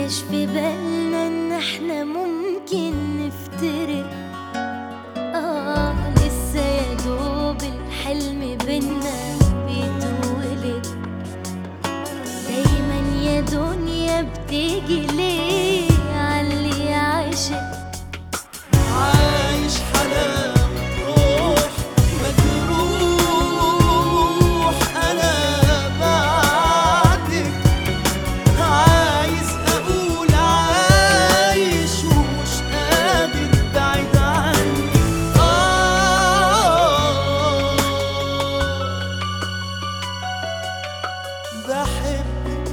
جاش في بالنا ان احنا ممكن نفترق اه لسه يا دوب الحلم بينا بيتولد دايما يا دنيا بتيجي ليه عاللي عاشق عايش حلاوة روح مجروح أنا بعدك عايز أقول عايش ومش قادر بعيد عنك آه بحبك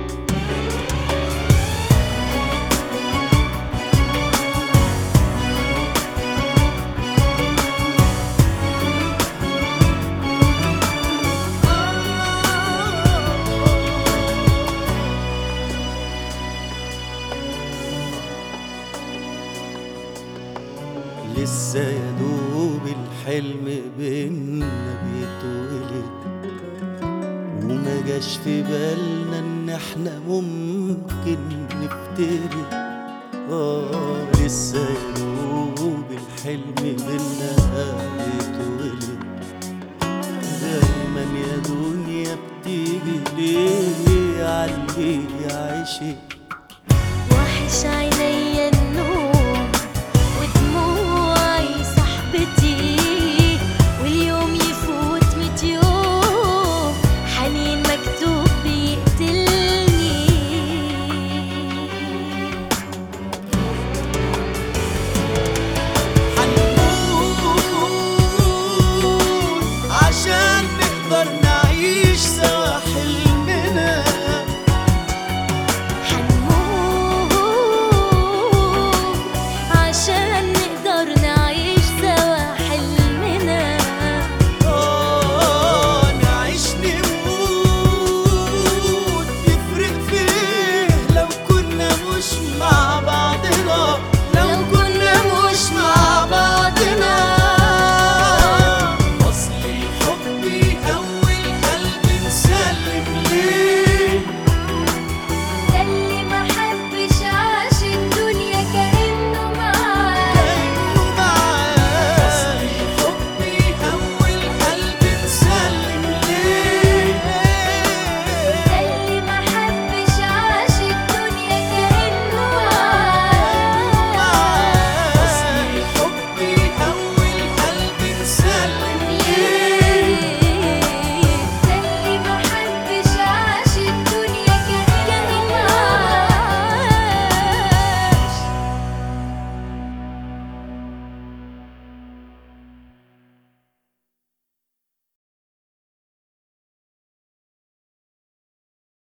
لسه يا دوب الحلم بينا بيتولد وما جاش في بالنا ان احنا ممكن نفترق اه لسه يا دوب الحلم بينا بيتولد دايما يا دنيا بتيجي ليه علي عشق وحش عيني